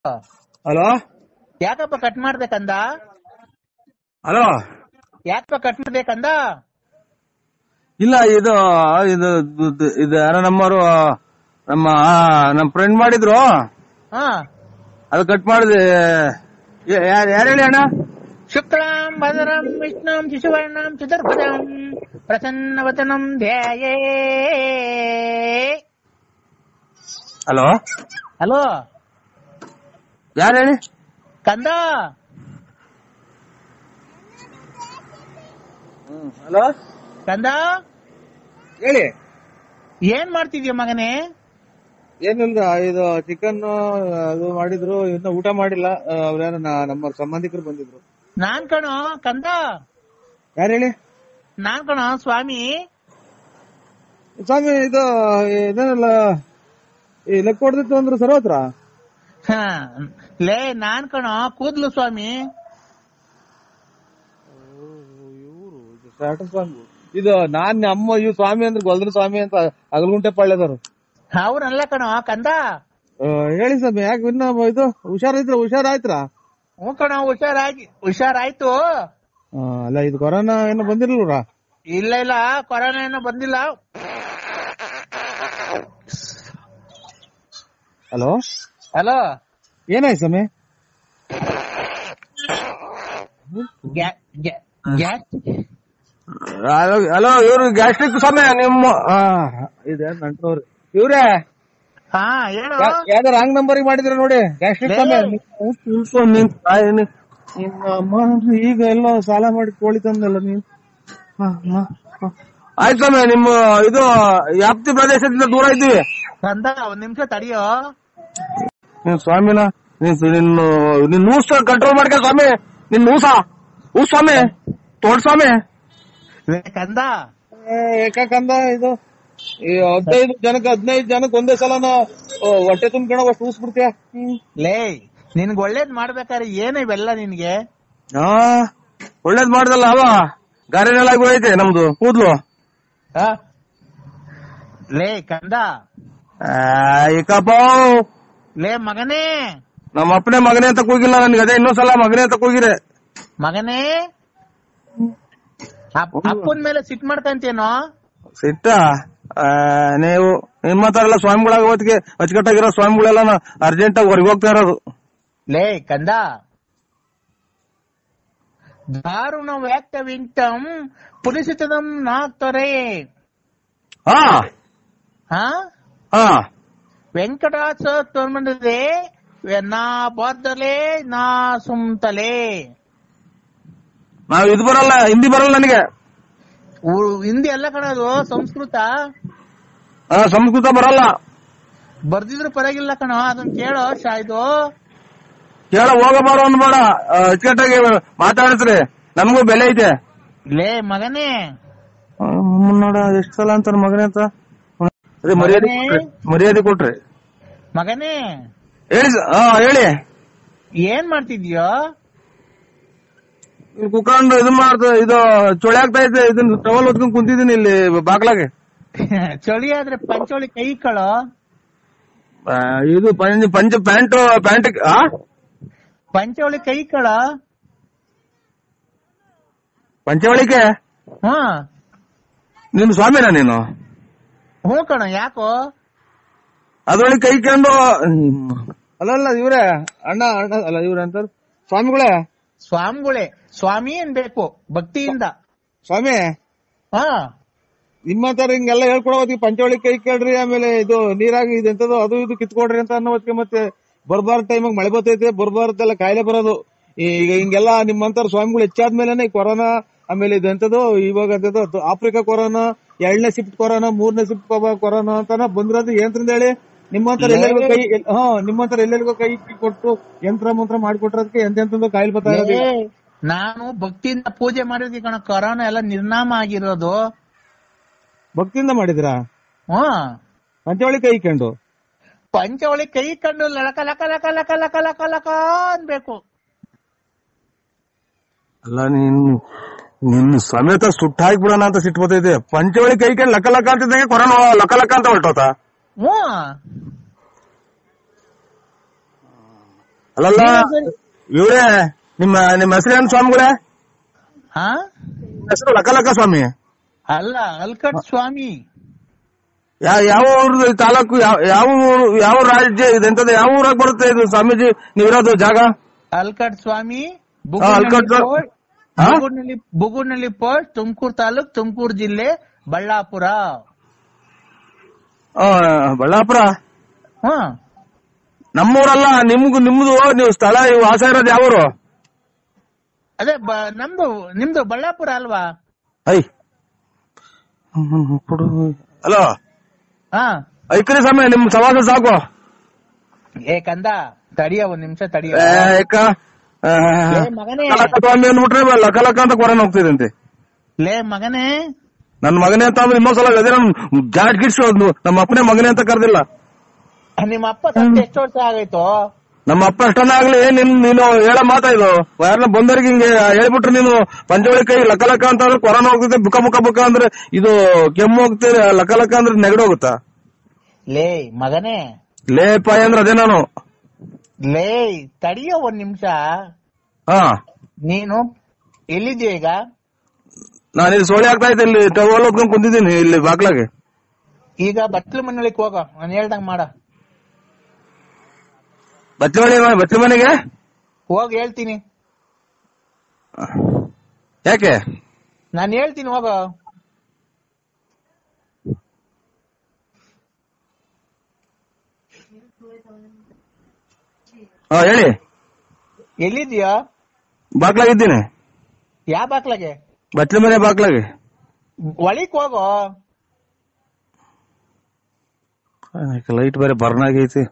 Hello ಯಾಕಪ್ಪ cut ಮಾಡ್ಬೇಕಂದ hello ಯಾಕಪ್ಪ ಕಟ್ ಮಾಡ್ಬೇಕಂದ ಇಲ್ಲ ಇದು ಇದು ಇದು- ಇದು ಯಾರೋ ನಮ್ಮವರು ನಮ್ಮ ಆ, ನಮ್ಮ ಫ್ರೆಂಡ್ ಮಾಡಿದ್ರು ಹಾ ಅದು ಕಟ್ ಮಾಡಿದೆ ಯಾರು ಹೇಳಿ ಅಣ್ಣ ಶುಕ್ಲಾಂ ಭದ್ರಂ ವಿಷ್ಣುಂ ಶಿಶುವರ್ಣಂ ಚತುರ್ಭುಜಂ ಪ್ರಸನ್ನವತನಂ ಧ್ಯಾಯೇ ಹಲೋ ಹಲೋ ಯಾರು ಹೇಳಿ ಕಂದ ಹಲೋ ಕಂದ ಹೇಳಿ ಏನ್ ಮಾಡ್ತಿದ್ಯ ಮಗನೇ ಏನಿಲ್ಲ ಇದು ಚಿಕನ್ ಅದು ಮಾಡಿದ್ರು ಇನ್ನ ಊಟ ಮಾಡಿಲ್ಲ ಅವ್ರ್ಯಾರ ನಮ್ಮ ಸಂಬಂಧಿಕರು ಬಂದಿದ್ರು ನಾನ್ ಕಣೋ ಕಂದ ಯಾರು ಹೇಳಿ ನಾನ್ ಕಣೋ ಸ್ವಾಮಿ ಸ್ವಾಮಿ ಇದು ಇದೇನಲ್ಲ ಈ ಲೆಕ್ಕ ಹೊಡೆದಿತ್ತು ಅಂದ್ರೆ ಸರ್ವತ್ರ ಹ, ಲೇ ನಾನ್ ಕಣೋ ಕೂದ್ಲು ಸ್ವಾಮಿ ಸ್ವಾಮಿ ಇದು ನಾನ್ ನಮ್ಮ ಇವ್ ಸ್ವಾಮಿ ಅಂದ್ರೆ ಗೊಲ್ದ್ರ ಸ್ವಾಮಿ ಅಂತ ಅಗಲಗುಂಟೆ ಪಾಳ್ಯದವ್ರು ಅವ್ರಲ್ಲ ಕಣೋ ಕಂದ ಆ, ಹೇಳಿ ಸ್ವಾಮಿ ಯಾಕೆ ಇನ್ನ ಇದು ಹುಷಾರೈತ್ರ ಹುಷಾರಾಯ್ತ್ರ ಹ್ಞೂ ಕಣೋ ಹುಷಾರಾಗಿ ಹುಷಾರಾಯ್ತು ಆ, ಅಲ್ಲ ಇದು ಕೊರೋನಾ ಏನೋ ಬಂದಿರ್ಲ್ರ ಇಲ್ಲ ಇಲ್ಲ ಕೊರೋನಾ ಏನೋ ಬಂದಿಲ್ಲ ಹಲೋ ಹಲೋ ಏನಾಯ್ತು ಸ್ವಾಮಿ ಗ್ಯಾ- ಗ್ಯಾ- ಗ್ಯಾಸ್ ಹಲೋ ಇವ್ರು ಗ್ಯಾಸ್ಟ್ರಿಕ್ ಸ್ವಾಮಿ ನಿಮ್ಮ ಆ, ಇದೆ ನಂಟ್ರವ್ರು ಇವ್ರೇ ಹಾ ಹೇಳು ಯಾವ್ದೋ ರಾಂಗ್ ನಂಬರ್ ಮಾಡಿದ್ರ ನೋಡಿ ಗ್ಯಾಸ್ಟ್ರಿಕ್ ಸ್ವಾಮಿ ತಿಳ್ಕೊ ನಿನ್ ತಾಯಿ ನಿ- ನಿಮ್ಮ ಅಮ್ಮ ಅಂದ್ರೆ ಈಗ ಎಲ್ಲ ಸಾಲ ಮಾಡಿ ಕೋಳಿ ತಂದಲ್ಲ ನೀನ್ ಹ, ಹ, ಹ. ಆಯ್ತು ಸ್ವಾಮಿ ನಿಮ್ಮ ಇದು ವ್ಯಾಪ್ತಿ ಪ್ರದೇಶದಿಂದ ದೂರ ಇದ್ದೀವಿ ಕಂದ ಒಂದ್ ನಿಮಿಷ ತಡಿಯೋ ನೀನ್ ಸ್ವಾಮಿನ ನೀನ್ ನಿನ್ನ ನಿನ್ ನೂಸ ಕಂಟ್ರೋಲ್ ಮಾಡ್ಕ ಸ್ವಾಮಿ ನಿನ್ ನೂಸ ಹೂ ಸ್ವಾಮಿ ತೋಡ್ ಸ್ವಾಮಿ ಲೇ ಕಂದ ಏಕಂದ ಇದು ಈ ಹದಿನೈದು ಜನಕ್ಕೆ ಹದಿನೈದು ಜನಕ್ಕೆ ಒಂದೇ ಸಲನ ಓ, ಹೊಟ್ಟೆ ತುಂಬ್ಕೊಳಕ್ ಅಷ್ಟು ಊಸ್ಬಿಡ್ತೀಯ ಲೇ ನಿನ್ಗ್ ಒಳ್ಳೇದ್ ಮಾಡ್ಬೇಕಾದ್ರೆ ಏನು ಇವೆಲ್ಲ ನಿನ್ಗೆ ಹಾ ಒಳ್ಳೇದ್ ಮಾಡ್ದಲ್ಲ ಅವ ಗಾರೆನೆಲ್ಲಾಗಿ ಹೋಯ್ತೆ ನಮ್ದು ಕೂದ್ಲು ಆ? ಲೇ ಕಂದ ಏಕಪ್ಪ ಲೇ ಮಗನೇ ನಮ್ಮ ಅಪ್ಪನೇ ಮಗನೇ ಅಂತ ಕೂಗಿಲ್ಲ ನನ್ಗೆ ಅದೇ ಇನ್ನೊಂದ್ಸಲ ಮಗನೇ ಅಂತ ಕೂಗಿರೆ ಮಗನೇ ಅಪ್- ಅಪ್ಪನ್ ಮೇಲೆ ಸಿಟ್ ಮಾಡ್ಕಂತೇನೋ ಸಿಟ್ಟ ಆ, ನೀವು ನಿಮ್ಮ ಹತ್ರ ಎಲ್ಲ ಸ್ವಾಮಿಗಳಾಗ ಹೊತ್ತಿಗೆ ಅಚ್ಚುಕಟ್ಟಾಗಿರೋ ಸ್ವಾಮಿಗಳೆಲ್ಲ ಅರ್ಜೆಂಟ್ ಆಗಿ ಹೊರಗೆ ಹೋಗ್ತಾ ಇರೋದು ಲೇ ಕಂದ ದಾರುಣ ವ್ಯಾಕ್ತ ವಿಂಟಂ ಪುಲಿಸಿತದಂ ನಾಕ್ತೊರೆ ಹಾ ಹಾ ಹಾ ವೆಂಕಟಾಚ ತೊಂಬಂದಿದೆ ನಾ ಬಾರ್ದಲೆ ನಾ ಸುಮ್ತಲೆ ನಾವ್ ಇದು ಬರಲ್ಲ ಹಿಂದಿ ಬರಲ್ಲ ನನಗೆ ಉ- ಹಿಂದಿ ಎಲ್ಲ ಕಣದು ಸಂಸ್ಕೃತ ಆ, ಸಂಸ್ಕೃತ ಬರಲ್ಲ ಬರ್ದಿದ್ರು ಪರವಾಗಿಲ್ಲ ಕಣ ಅದನ್ನ ಕೇಳೋ ಶಾ ಇದು ಕೇಳ ಹೋಗಬಾರೋ ಅನ್ಬೇಡ ಆ, ಅಚ್ಚುಕಟ್ಟಾಗಿ ಮಾತಾಡಿಸ್ರಿ ನಮಗೂ ಬೆಲೆ ಐತೆ ಲೇ ಮಗನೇ ಆ, ನೋಡ ಎಷ್ಟ್ ಸಲ ಅಂತಾರ ಮಗನೇ ಅಂತ ಅದೇ ಮರ್ಯಾದೆ ಮಗನೇ? ಕೊಟ್ರಿ ಮರ್ಯಾದೆ ಕೊಟ್ರಿ ಮಗನೇ ಹೇಳಿ ಸ- ಹಾ ಹೇಳಿ ಏನ್ ಮಾಡ್ತಿದ್ಯೋ ಇಲ್ಲಿ ಕುತ್ಕೊಂಡು ಇದು ಮಾಡ್ತ ಇದು ಚೊಳೆ ಆಗ್ತಾ ಐತೆ ಇದನ್ನ ಟವಲ್ ಹೊತ್ಕೊಂಡ್ ಕುಂತಿದ್ದೀನಿ ಇಲ್ಲಿ ಬಾಗ್ಲಾಗೆ ಚಳಿ ಆದ್ರೆ ಪಂಚೋಳಿ ಕೈ ಕಳೋ ಆ, ಇದು ಪಂಚ ಪಂಚ ಪ್ಯಾಂಟ್ ಪ್ಯಾಂಟ್ ಆ ಪಂಚೋಳಿ ಕೈ ಕಳ ಪಂಚವಳಿಕೆ ಹಾ ನಿನ್ ಸ್ವಾಮಿನ ನೀನು ಹ್ಞೂ ಕಣ ಯಾಕೋ ಅದ್ರೊಳಗೆ ಕೈ ಕಂಡು ಅಲ್ಲಲ್ಲ ಇವ್ರೆ ಅಣ್ಣ ಅಣ್ಣ ಅಲ್ಲ ಇವ್ರೆ ಅಂತಾರ ಸ್ವಾಮಿಗಳೇ ಸ್ವಾಮಿಗಳೇ ಸ್ವಾಮಿ ಅನ್ಬೇಕು ಭಕ್ತಿಯಿಂದ ಸ್ವಾಮಿ ಹಾ ನಿಮ್ಮ ತರ ಹಿಂಗೆಲ್ಲ ಹೇಳ್ಕೊಡೋ ಹೊತ್ತಿಗೆ ಪಂಚವಳಿ ಕೈ ಕೇಳ್ರಿ ಆಮೇಲೆ ಇದು ನೀರಾಗಿ ಇದೆಂತದು ಅದು ಇದು ಕಿತ್ಕೊಡ್ರಿ ಅಂತ ಅನ್ನೋ ಹೊತ್ತಿಗೆ ಮತ್ತೆ ಬರ್ಬಾರ್ದ ಟೈಮಾಗ ಮಳೆ ಬರ್ತೈತೆ ಬರ್ಬಾರ್ದೆಲ್ಲ ಕಾಯಿಲೆ ಬರೋದು ಈ- ಈಗ ಹಿಂಗೆಲ್ಲ ನಿಮ್ಮಂತರ ಸ್ವಾಮಿಗಳು ಹೆಚ್ಚಾದ್ಮೇಲೆ ಈ ಕೊರೋನಾ ಆಮೇಲೆ ಇದೆಂತದು ಇವಾಗ ಎಂತದು ಆಫ್ರಿಕಾ ಕೊರೋನಾ ಎರಡನೇ ಶಿಫ್ಟ್ ಕೊರೋನಾ ಮೂರನೇ ಶಿಫ್ಟ್ ಕೊರೋನಾ ಅಂತಾನ ಬಂದಿರೋದು ಏನ್ರಿಂದ ಹೇಳಿ ನಿಮ್ಮಂತರ ಎಲ್ಲರಿಗೂ ಕೈ ಎಲ್- ಹಾ ನಿಮ್ಮಂತರ ಎಲ್ಲರಿಗೂ ಕೈ ಕೊಟ್ಟು ಯಂತ್ರ ಮಂತ್ರ ಮಾಡಿಕೊಟ್ರದಕ್ಕೆ ಎಂತೆಂತದ್ದು ಕಾಯಿಲೆ ಬರ್ತಾ ಇರೋದು ಈಗ. ಏ, ನಾನು ಭಕ್ತಿಯಿಂದ ಪೂಜೆ ಮಾಡಿದ್ವಿ ಕಣ ಕೊರೋನಾ ಎಲ್ಲ ನಿರ್ನಾಮ ಆಗಿರೋದು ಭಕ್ತಿಯಿಂದ ಮಾಡಿದ್ರಾ ಹ್ಮ್ ಪಂಚವಳಿ ಕೈ ಕಂಡು ಪಂಚವಳಿ ಕೈ ಕಂಡು ಲಕ ಲಕ ಲಕ ಲಕ ಲಕ ಲಕ ಲಕ ಅನ್ಬೇಕು ಅಲ್ಲ ನೀನ್ ನಿನ್ ಸಮೇತ ಸುಟ್ಟ ಹಾಕ್ಬಿಡೋಣ ಅಂತ ಸಿಟ್ಟು ಬರ್ತೈತೆ ಪಂಚವಳಿ ಕೈ ಕಂಡು ಲಕ್ಕ ಲಕ್ಕ ಅಂತಿದ್ದಂಗೆ ಕೊರೋನಾ ಲಕ್ಕ ಲಕ್ಕ ಅಂತ ಹೊರಟೋತ ಹ್ಮ್ ಅಲ್ಲಲ್ಲ ಇವ್ರೇ ನಿಮ್ಮ ನಿಮ್ಮ ಹೆಸರೇನು ಸ್ವಾಮಿಗಳೇ ಹಾ ಹೆಸರು ಲಕ್ಕಲಕ್ಕ ಸ್ವಾಮಿ ಅಲ್ಲ ಅಲ್ಕಟ್ ಸ್ವಾಮಿ ಯಾವ ಯಾವ ಊರು ತಾಲೂಕು ಯಾವ ಯಾವ ಊರು ಯಾವ ರಾಜ್ಯ ಇದೆಂತದ ಯಾವ ಊರಾಗ ಬರುತ್ತೆ ಇದು ಸ್ವಾಮೀಜಿ ನೀವಿರೋದು ಜಾಗ ಅಲ್ಕಟ್ ಸ್ವಾಮಿ ಹಾ, ಅಲ್ಕಟ್ ಸ್ವಾ- ಹಾ? ಬುಗುಡ್ನಳ್ಳಿ ಬುಗುಡ್ನಳ್ಳಿ ಪೋಸ್ಟ್ ತುಮಕೂರು ತಾಲೂಕ್ ತುಮಕೂರು ಜಿಲ್ಲೆ ಬಳ್ಳಾಪುರ ಆ, ಬಳ್ಳಾಪುರ ಹಾ ನಮ್ಮೂರಲ್ಲ ನಿಮ್ದು ನಿಮ್ದು ನೀವು ಸ್ಥಳ ಇವು ವಾಸ ಇರೋದು ಯಾವ ಊರು ಅದೇ ಬ- ನಮ್ದು ನಿಮ್ದು ಬಳ್ಳಾಪುರ ಅಲ್ವಾ ಐ ಹಲೋ ಹಾ ಐಕ್ರಿ ಸ್ವಾಮಿ ನಿಮ್ ಸವಾಸ ಸಾಕು ಏ ಕಂದ ತಡಿಯ ಒಂದ್ ನಿಮಿಷ ತಡಿಯ ಏ, ಏಕ, ಆ, ಲೇ ಮಗನೇ ಲಕ್ಕಲಕ್ಕ ಸ್ವಾಮಿ ಅಂದ್ಬಿಟ್ರೆ ಲಕ್ಕಲಕ್ಕ ಅಂತ ಕೊರೋನಾ ಹೋಗ್ತಿದಂತೆ ಲೇ ಮಗನೇ ನನ್ ಮಗನೇ ಅಂತ ಅಂದ್ರೆ ಇನ್ನೊಂದ್ ಸಲ ಅದೇ ನನ್ ಜಾಟ್ ಗಿಡ್ಸು ನಮ್ಮ ಅಪ್ಪನೇ ಮಗನೇ ಅಂತ ಕರೆದಿಲ್ಲ ನಿಮ್ಮ ಅಪ್ಪ ಸತ್ತು ಎಷ್ಟು ವರ್ಷ ಆಗೈತು ನಮ್ಮ ಅಪ್ಪ ಎಷ್ಟನ್ನ ಆಗ್ಲಿ ನಿನ್ ನೀನು ಹೇಳೋ ಮಾತಾ ಇದು ಯಾರನ್ನ ಬಂದವ್ರಿಗೆ ಹಿಂಗೆ ಹೇಳ್ಬಿಟ್ರೆ ನೀನು ಪಂಚವಳಿ ಕೈ ಲಕ್ಕ ಲಕ್ಕ ಅಂತ ಅಂದ್ರೆ ಕೊರೋನಾ ಹೋಗ್ತೈತೆ ಬುಕ ಬುಕ ಬುಕ ಅಂದ್ರೆ ಇದು ಕೆಮ್ಮು ಹೋಗ್ತದೆ ಲಕ್ಕ ಲಕ್ಕ ಅಂದ್ರೆ ನೆಗಡಿ ಹೋಗುತ್ತಾ ಲೇ ಮಗನೇ ಲೇ ಪಾಯ್ ಅಂದ್ರೆ ಅದೇ ನಾನು ಲೇ ತಡಿಯ ಒಂದ್ ನಿಮಿಷ ಹಾ ನೀನು ಎಲ್ಲಿದ್ಯಾ ಈಗ ನಾನು ಇಲ್ಲಿ ಸೋಳಿ ಆಗ್ತಾ ಇದ್ದೆ ಇಲ್ಲಿ ಟವಲ್ ಹೊತ್ಕೊಂಡ್ ಕುಂತಿದ್ದೀನಿ ಇಲ್ಲಿ ಬಾಗ್ಲಾಗೆ ಈಗ ಬತ್ಲು ಮನೆಯೊಳಕ್ ಹೋಗ ನಾನು ಹೇಳ್ದಂಗ್ ಮಾಡ ಬಚ್ಚಮಣಿ ಬಚ್ಚಲ ಮನೆಗೆ ಹೋಗ್ ಹೇಳ್ತೀನಿ ಯಾಕೆ ನಾನು ಹೇಳ್ತೀನಿ ಹೋಗ ಹಾ ಹೇಳಿ ಎಲ್ಲಿದ್ಯಾ ಬಾಗ್ಲಾಗಿದ್ದೀನಿ ಯಾವ ಬಾಕ್ಲಾಗೆ ಬಚ್ಚಲ ಮನೆ ಬಾಗ್ಲಾಗೆ ಒಳಿಕ್ ಹೋಗೋ ಲೈಟ್ ಬೇರೆ ಬರ್ನ್ ಆಗೈತಿ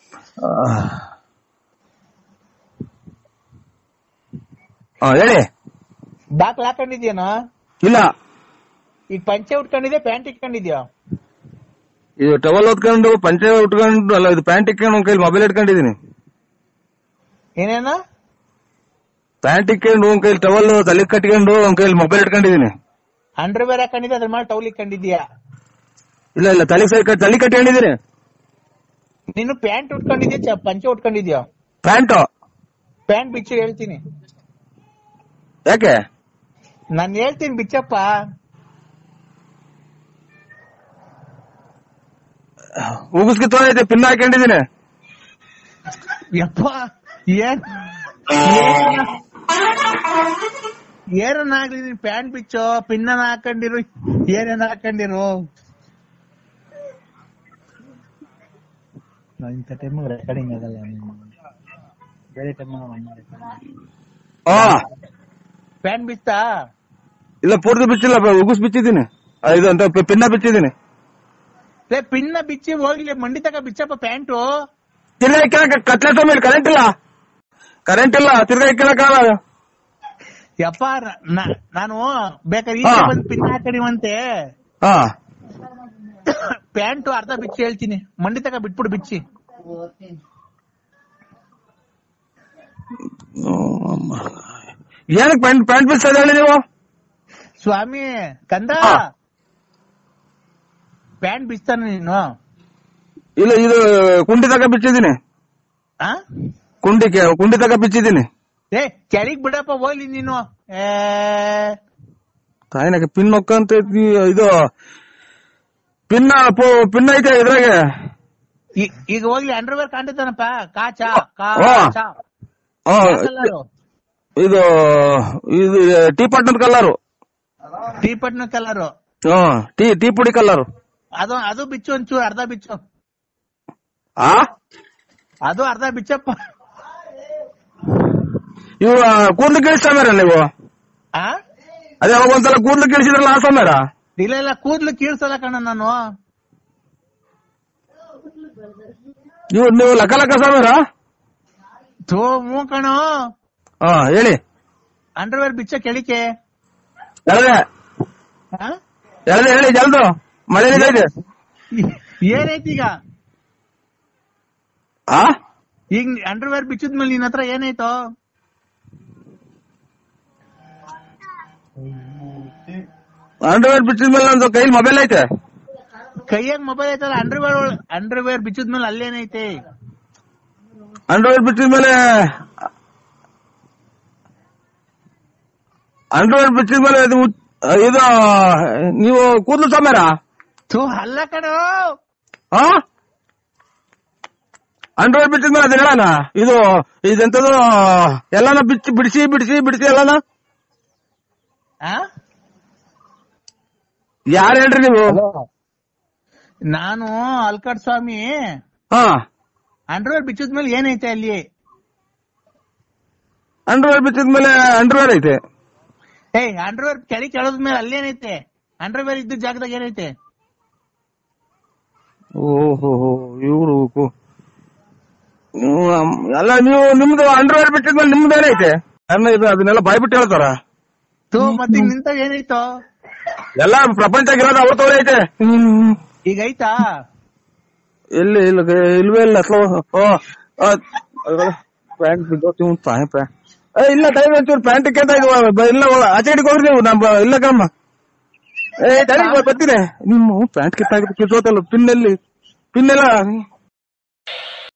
ಹಾ ಹೇಳಿ ಬಾಕ್ಲ ಹಾಕೊಂಡಿದ್ಯೇನೋ ಇಲ್ಲ ಈಗ ಪಂಚೆ ಉಟ್ಕೊಂಡಿದ್ಯಾ ಪ್ಯಾಂಟ್ ಇಟ್ಕೊಂಡಿದ್ಯಾ ಇದು ಟವಲ್ ಹೊತ್ಕೊಂಡು ಪಂಚೆ ಉಟ್ಕೊಂಡು ಅಲ್ಲ ಇದು ಪ್ಯಾಂಟ್ ಇಟ್ಕೊಂಡು ಒಂದ್ ಕೈಲಿ ಮೊಬೈಲ್ ಇಟ್ಕೊಂಡಿದೀನಿ ಏನೇನ ಪ್ಯಾಂಟ್ ಇಟ್ಕೊಂಡು ಒಂದ್ ಕೈಲಿ ಟವಲ್ ತಲೆ ಕಟ್ಕೊಂಡು ಒಂದ್ ಕೈಲಿ ಮೊಬೈಲ್ ಇಟ್ಕೊಂಡಿದೀನಿ ಅಂಡರ್ ಬೇರೆ ಹಾಕೊಂಡಿದ್ಯಾ ಅದ್ರ ಮೇಲೆ ಟೌಲ್ ಇಟ್ಕೊಂಡಿದ್ಯಾ ಇಲ್ಲ ಇಲ್ಲ ತಲೆ ಸೈ ತಲೆ ಕಟ್ಕೊಂಡಿದೀನಿ ನೀನು ಪ್ಯಾಂಟ್ ಉಟ್ಕೊಂಡಿದ್ಯಾ ಚ- ಪಂಚೆ ಉಟ್ಕೊಂಡಿದ್ಯಾ ಪ್ಯಾಂಟ್ ಪ್ಯಾಂಟ್ ಬಿಚ್ಚು ಹೇಳ್ತೀನಿ ಯಾಕೆ ನಾನ್ ಹೇಳ್ತೀನಿ ಬಿಚ್ಚಪ್ಪ ಉಗಿಸ್ಕಿತ್ತೈತೆ ಪಿನ್ ಹಾಕೊಂಡಿದೀನಿ ಯಪ್ಪ ಏನ್ ಏನನ್ನಾಗ್ಲಿ ನೀನ್ ಪ್ಯಾಂಟ್ ಬಿಚ್ಚೋ ಪಿನ್ನ ಹಾಕೊಂಡಿರು ಏನೇನ್ ಹಾಕೊಂಡಿರು ನಾವ್ ಇಂಥ ಟೈಮ್ ರೆಕಾರ್ಡಿಂಗ್ ಆಗಲ್ಲ ಬೇರೆ ಟೈಮ್ ಹಾ ಪ್ಯಾಂಟ್ ಬಿಚ್ಚಾ ಇಲ್ಲ ಪೂರ್ತಿ ಬಿಚ್ಚಿಲ್ಲ ಉಗುಸ್ ಬಿಚ್ಚಿದ್ದೀನಿ ಆ, ಇದು ಅಂತ ಪಿ- ಪಿನ್ನ ಬಿಚ್ಚಿದ್ದೀನಿ ಲೇ ಪಿನ್ನ ಬಿಚ್ಚಿ ಹೋಗ್ಲಿ ಮಂಡಿ ತಕ ಬಿಚ್ಚಪ್ಪ ಪ್ಯಾಂಟು ತಿರ್ಗಾ ಇಕ್ಕಳಕ್ ಕತ್ಲೆ ಮೇಲೆ ಕರೆಂಟ್ ಇಲ್ಲ ಕರೆಂಟ್ ಇಲ್ಲ ತಿರ್ಗಾ ಇಕ್ಕಳಕ್ಕಾಗಲ್ಲ ಯಪ್ಪ ನ- ನ- ನಾನು ಬೇಕಾದ್ರೆ ಹಾ. ಈಗ ಬಂದು ಪಿನ್ ಹಾಕಡಿವಂತೆ ಹಾ ಪ್ಯಾಂಟು ಅರ್ಧ ಬಿಚ್ಚಿ ಹೇಳ್ತೀನಿ ಮಂಡಿ ತಕ ಬಿಟ್ಬಿಡು ಬಿಚ್ಚಿ ಏನಕ್ಕೆ ಪ್ಯಾಂಟ್ ಪ್ಯಾಂಟ್ ಬಿಚ್ಚದ ಹೇಳಿ ನೀವು ಸ್ವಾಮಿ ಕಂದ ಹಾ. ಪ್ಯಾಂಟ್ ಬಿಚ್ತಾನ ನೀನು ಇಲ್ಲ ಇದು ಕುಂಡಿ ತಕ ಬಿಚ್ಚಿದ್ದೀನಿ ಆ ಕುಂಡಿ ಕೆ- ಕುಂಡಿ ತಕ ಬಿಚ್ಚಿದ್ದೀನಿ ಏ ಕೆಳಗ್ ಬಿಡಪ್ಪ ಹೋಗ್ಲಿ ನೀನು ಏ ತಾಯಿನಾಗ ಪಿನ್ ಹೊಕ್ಕಂತ ಐತಿ, ಇದು ಪಿನ್ನ ಪು- ಪಿನ್ ಐತೆ ಇದ್ರಾಗೆ ಈ- ಈಗ ಹೋಗ್ಲಿ ಅಂಡರ್ವೇರ್ ಕಾಣ್ತೈತಾನಪ್ಪ ಕಾಚ ಹಾ. ಕಾಚ ಆ, ಕಲರು ಇದು ಇದು ಟೀ ಪಟ್ಟಣದ ಕಲ್ಲರು ಟೀ ಪಟ್ನ ಕಲರು ಹಾ ಟೀ ಟೀ ಪುಡಿ ಕಲ್ಲರು ಅದು ಅದು ಬಿಚ್ಚು ಒಂಚೂರು ಅರ್ಧ ಬಿಚ್ಚು ಆ ಅದು ಅರ್ಧ ಬಿಚ್ಚಪ್ಪ ಇವು ಕೂದ್ಲು ಕೇಳಿಸ್ತಾರ ನೀವು ಆ ಅದೇ ಅವಾಗ ಒಂದ್ಸಲ ಕೂದ್ಲು ಕೇಳಿಸಿದ್ರಲ್ಲ ಆ ಸಮಯ ಇಲ್ಲ ಇಲ್ಲ ಕೂದ್ಲು ಕೀಳ್ಸಲ್ಲ ಕಣ ನಾನು ನೀವು ನೀವು ಲಕ್ಕ ಲಕ್ಕ ಸಮೀರ ಥೂ ಮೂ ಕಣೋ ಹಾ ಹೇಳಿ ಅಂಡರ್ವೇರ್ ಬಿಚ್ಚ ಕೆಳಿಕೆ ಎಳದೆ ಆ? ಎಳದೆ ಹೇಳಿ ಜಲ್ದು ಮಳೆ ಇದೆ ಏನೈತಿ ಈಗ ಆ ಈಗ ಅಂಡರ್ವೇರ್ ಬಿಚ್ಚಿದ್ಮೇಲೆ ನಿನ್ ಹತ್ರ ಏನಾಯ್ತು ಅಂಡರ್ವೇರ್ ಬಿಚ್ಚಿದ ಮೇಲೆ ನಂದು ಕೈಲಿ ಮೊಬೈಲ್ ಐತೆ ಕೈಯಾಗ ಮೊಬೈಲ್ ಐತಲ್ಲ ಅಂಡರ್ವೇರ್ ಅಂಡರ್ವೇರ್ ಬಿಚ್ಚಿದ್ಮೇಲೆ ಅಲ್ಲೇನೈತೆ ಅಂಡರ್ವೇರ್ ಬಿಟ್ಟಿದ ಮೇಲೆ ಅಂಡರ್ವೇರ್ ಬಿಟ್ಟಿದ ಮೇಲೆ ಇದು ಉ- ಇದು ನೀವು ಕೂದಲು ಸಮೇರ ಥೂ ಅಲ್ಲ ಕಣೋ ಹಾ ಅಂಡರ್ವೇರ್ ಬಿಟ್ಟಿದ ಮೇಲೆ ಅದು ಹೇಳಣ ಇದು ಇದೆಂತದು ಎಲ್ಲಾನ ಬಿಚ್ಚಿ ಬಿಡಿಸಿ ಬಿಡಿಸಿ ಬಿಡಿಸಿ ಎಲ್ಲಾನ ಆ? ಯಾರು ಹೇಳ್ರಿ ನೀವು ನಾನು ಅಲ್ಕಡ್ ಸ್ವಾಮಿ ಹಾ ಅಂಡರ್ವೇರ್ ಬಿಚ್ಚಿದ್ಮೇಲೆ ಏನೈತೆ ಅಲ್ಲಿ ಅಂಡರ್ವೇರ್ ಬಿಚ್ಚಿದ ಮೇಲೆ ಅಂಡರ್ವೇರ್ ಐತೆ ಏಯ್ ಅಂಡರ್ವೇರ್ ಕೆಳಗೆ ಕೆಳದ್ಮೇಲೆ ಅಲ್ಲೇನೈತೆ ಅಂಡರ್ವೇರ್ ಇದ್ದ ಜಾಗದಾಗ ಏನೈತೆ ಓಹೋ ಇವ್ರು ಕು- ನೀವು ಅಮ್- ಅಲ್ಲ ನೀವು ನಿಮ್ದು ಅಂಡರ್ವೇರ್ ಬಿಟ್ಟಿದ್ಮೇಲೆ ನಿಮ್ದು ಏನೈತೆ ಅನ್ನ ಇದು ಅದನ್ನೆಲ್ಲ ಬಾಯ್ಬಿಟ್ಟು ಹೇಳ್ತಾರ ಥೂ ಮತ್ತೆ ನಿಂತ ಏನೈತೋ ಎಲ್ಲ ಪ್ರಪಂಚ ಇರೋದು ಅವ್ರ ತೋರೆ ಐತೆ ಹ್ಮ್. ಈಗ ಐತಾ ಎಲ್ಲಿ ಇಲ್ಲ ಇಲ್ವೇ ಇಲ್ಲ ಅಥವಾ ಪ್ಯಾಂಟ್ ಬಿದ್ದೋತಿ ಒಂದು ತಾಯಿ ಪ್ಯಾಂಟ್ ಏ ಇಲ್ಲ ಟೈಮ್ ಒಂಚೂರು ಪ್ಯಾಂಟ್ ಕೇಳ್ತ ಇದು ಬ- ಇಲ್ಲ ಒಳ- ಆಚೆ ಕಡೆಗೆ ಹೋಗ್ರಿ ನೀವು ನಮ್ಮ ಇಲ್ಲ ಕಮ್ಮ ಏ ತಡಿ ಬರ್ತೀನಿ ನಿಮ್ಮ ಪ್ಯಾಂಟ್ ಕಿತ್ತಾಗಿದ್ದು ಕಿತ್ತೋತಲ್ಲ ಪಿನ್ನಲ್ಲಿ ಪಿನ್ನೆಲ್ಲ